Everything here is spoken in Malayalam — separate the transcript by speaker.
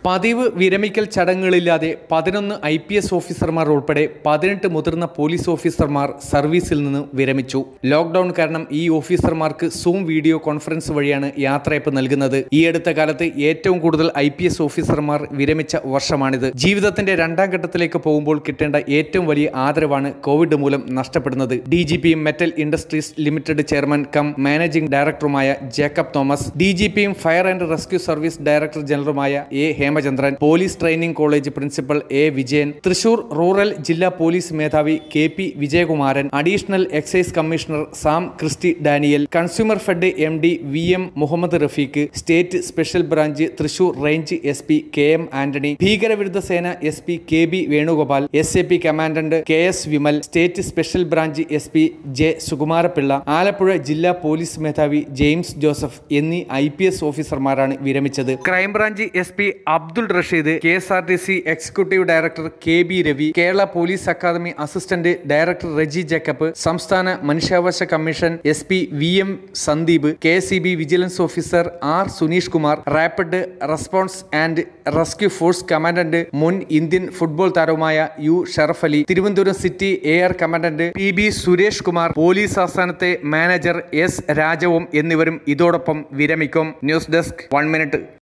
Speaker 1: പതിവ് വിരമിക്കൽ ചടങ്ങുകളില്ലാതെ പതിനൊന്ന് ഐ പി എസ് ഓഫീസർമാർ ഉൾപ്പെടെ പതിനെട്ട് മുതിർന്ന പോലീസ് ഓഫീസർമാർ സർവീസിൽ നിന്ന് വിരമിച്ചു ലോക്ക്ഡൌൺ കാരണം ഈ ഓഫീസർമാർക്ക് സൂം വീഡിയോ കോൺഫറൻസ് വഴിയാണ് യാത്രയപ്പ് നൽകുന്നത് ഈ അടുത്ത കാലത്ത് ഏറ്റവും കൂടുതൽ ഐ പി എസ് ഓഫീസർമാർ വിരമിച്ച വർഷമാണിത് ജീവിതത്തിന്റെ രണ്ടാം ഘട്ടത്തിലേക്ക് പോകുമ്പോൾ കിട്ടേണ്ട ഏറ്റവും വലിയ ആദരവാണ് കോവിഡ് മൂലം നഷ്ടപ്പെടുന്നത് ഡി ജി പിയും metal industries limited chairman cum managing ഡയറക്ടറുമായ ജേക്കബ് തോമസ് ഡി ജി പിയും fire and rescue service director ജനറലുമായ A Hemachandran police training college principal A Vijayan Thrissur rural ജില്ലാ പോലീസ് മേധാവി K P Vijayakumaran additional excise commissioner Sam Christy Daniel consumer fed M D V M Muhammad Rafeeq state special branch Thrissur range S P K M Antony ഭീകരവിരുദ്ധ സേന S P K B Venugopal S A P commandant K S Vimal state special branch S P J Sukumarapillai Alappuzha ജില്ലാ പോലീസ് മേധാവി ജെയിംസ് ജോസഫ് എന്നീ ഐ പി എസ് ഓഫീസർമാരാണ് വിരമിച്ചത് crime branch S P Abdul Rasheed K S R T C executive director K B Ravi Kerala police academy assistant director Reji Jacob സംസ്ഥാന മനുഷ്യാവകാശ commission S P V M Sandeep K C B vigilance officer R Suneesh Kumar rapid response and rescue force commandant മുൻ ഇന്ത്യൻ ഫുട്ബോൾ താരവുമായ U Sharaf Ali Thiruvananthapuram city air commandant P B Suresh Kumar police ആസ്ഥാനത്തെ മാനേജർ എസ് രാജവും എന്നിവരും ഇതോടൊപ്പം വിരമിക്കും ന്യൂസ് ഡെസ്ക് വൺ മിനിറ്റ്